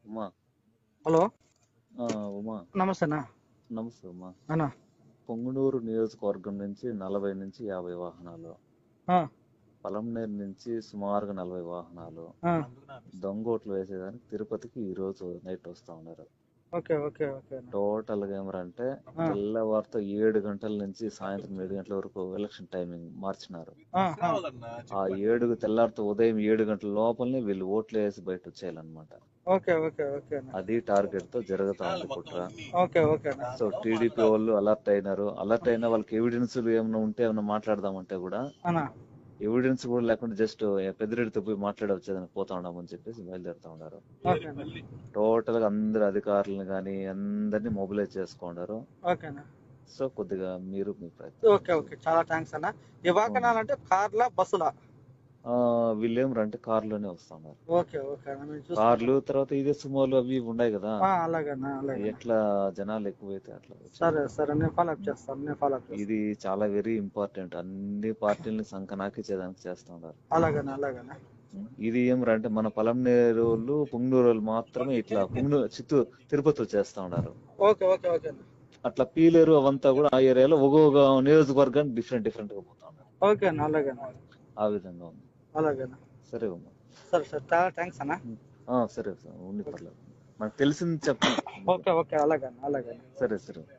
Uma hello ఆ, ఉమా నమస్తే అన్న నమస్తే ఉమా అన్న పొంగునూరు నియోజకవర్గం నుంచి నలభై నుంచి యాభై వాహనాలు ఆ, పలంనేరు నుంచి సుమారుగా నలభై వాహనాలు ఆ, దొంగోట్లు వేసేదానికి తిరుపతికి ఈ రోజు నైట్ వస్తా ఉన్నారు ఓకే ఓకే ఓకే అన్న టోటల్ గా ఏమరంటే ఆ. తెల్లవారితో ఏడు గంటల నుంచి సాయంత్రం ఏడు గంటల వరకు ఎలక్షన్ టైమింగ్ మార్చినారు ఆ, ఆ, ఆ ఏడు తెల్లారితో ఉదయం ఏడు గంటల లోపలనే వీళ్ళు ఓట్లు వేసి బయట వచ్చేయాలన్నమాట ఓకే ఓకే ఓకే అన్న అది టార్గెట్ తో జరుగుతా ఉంది కుట్ర ఓకే ఓకే అన్న సో టీడీపీ వాళ్ళు అలర్ట్ అయినారు అలర్ట్ అయిన వాళ్ళకి ఎవిడెన్స్ ఏమైనా ఉంటే ఏమైనా మాట్లాడదామంటే కూడా అన్న ఎవిడెన్స్ కూడా లేకుండా జస్ట్ పెద్దిరెడ్డితో పోయి మాట్లాడి వచ్చేదానికి పోతా ఉన్నామని చెప్పేసి బయలుదేరుతా ఉన్నారు ఓకే అన్న టోటల్ గా అందరు అధికారులను కానీ అందరినీ మొబిలైజ్ చేసుకున్నారు ఓకే అన్న సో కొద్దిగా మీరు మీ ప్రయత్నం ఓకే ఓకే చాలా థ్యాంక్స్ అన్న ఈ వాహనాలంటే కార్లా బస్సులా ఆ, వీళ్ళేం అంటే కార్లోనే వస్తున్నారు ఓకే ఓకే అన్న మేము చూస్తాం కార్లు తర్వాత ఇదే సుమోలు అవి ఇవి ఉన్నాయి కదా ఆ, అలాగన్నా అలాగే ఎట్లా జనాలు ఎక్కువైతే అట్లా వచ్చారు. సరే సరే నేను ఫాలో అప్ చేస్తాను నేను ఫాలో అప్ చేస్తాను ఇది చాలా వెరీ ఇంపార్టెంట్ అన్ని పార్టీలని సంకనాకించేదానికి చేస్తా ఉన్నారు అలాగన్నా అలాగన్నా ఇది ఏం అంటే మన పలంనేరు వాళ్ళు పుంగనూరు వాళ్ళు మాత్రమే ఇట్లా పుంగనూరు చిత్తూరు తిరుపతి వచ్చేస్తా ఉన్నారు ఓకే ఓకే ఓకే అన్న అట్లా పీలేరు అవంతా కూడా ఆ ఏరియాలో ఒక్కొక్క నియోజకవర్గానికి డిఫరెంట్ డిఫరెంట్ గా పోతా ఉన్నారు ఓకే అన్న అలాగన్నా ఆ విధంగా ఉంది అలాగన్నా సరే ఉమ్మా సరే సరే చాలా థ్యాంక్స్ అన్న ఆ, సరే సరే ఉండి పర్లేదు మనకు తెలిసింది చెప్పండి ఓకే ఓకే అలాగన్నా అలాగన్నా సరే సరే